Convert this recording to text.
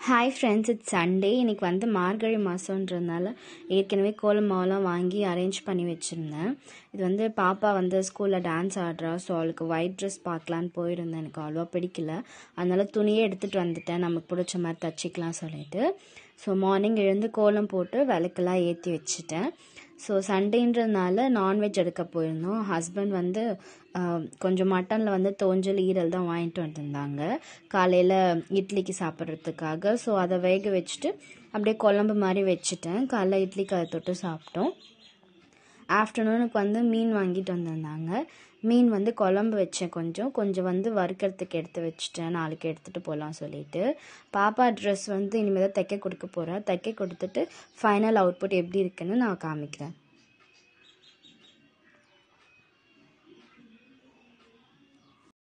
hi friends it's Sunday இன்னைக்கு வந்து மார்கழி மாதன்றதுனால ஏற்கனவே கோலம் மாவுலாம் வாங்கி அரேஞ்ச் பண்ணி வச்சுருந்தேன் இது வந்து பாப்பா வந்து ஸ்கூலில் டான்ஸ் ஆடுறா ஸோ அவளுக்கு ஒயிட் ட்ரெஸ் பார்க்கலான்னு போயிருந்தேன் எனக்கு அவ்வளோவா பிடிக்கல அதனால துணியே எடுத்துகிட்டு வந்துட்டேன் நமக்கு பிடிச்ச மாதிரி தச்சிக்கலாம் சொல்லிட்டு ஸோ மார்னிங் எழுந்து கோலம் போட்டு விளக்கெல்லாம் ஏற்றி வச்சுட்டேன் ஸோ சண்டேன்றதுனால நான்வெஜ் எடுக்க போயிருந்தோம் ஹஸ்பண்ட் வந்து ஆஹ், கொஞ்சம் மட்டனில் வந்து தோஞ்சல் ஈரல் தான் வாங்கிட்டு வந்திருந்தாங்க காலையில் இட்லிக்கு சாப்பிட்றதுக்காக ஸோ அதை வேக வச்சுட்டு அப்படியே குழம்பு மாதிரி வச்சுட்டேன் காலைல இட்லிக்கு அதை தொட்டு சாப்பிட்டோம் ஆஃப்டர்நூனுக்கு வந்து மீன் வாங்கிட்டு வந்திருந்தாங்க மீன் வந்து குழம்பு வச்சேன் கொஞ்சம் கொஞ்சம் வந்து வறுக்கிறதுக்கு எடுத்து வச்சுட்டேன் நாளைக்கு எடுத்துகிட்டு போகலாம் சொல்லிட்டு பாப்பா ட்ரெஸ் வந்து இனிமேல் தான் தைக்க கொடுக்க போகிறேன் தைக்க கொடுத்துட்டு ஃபைனல் அவுட்புட் எப்படி இருக்குன்னு நான் காமிக்கிறேன்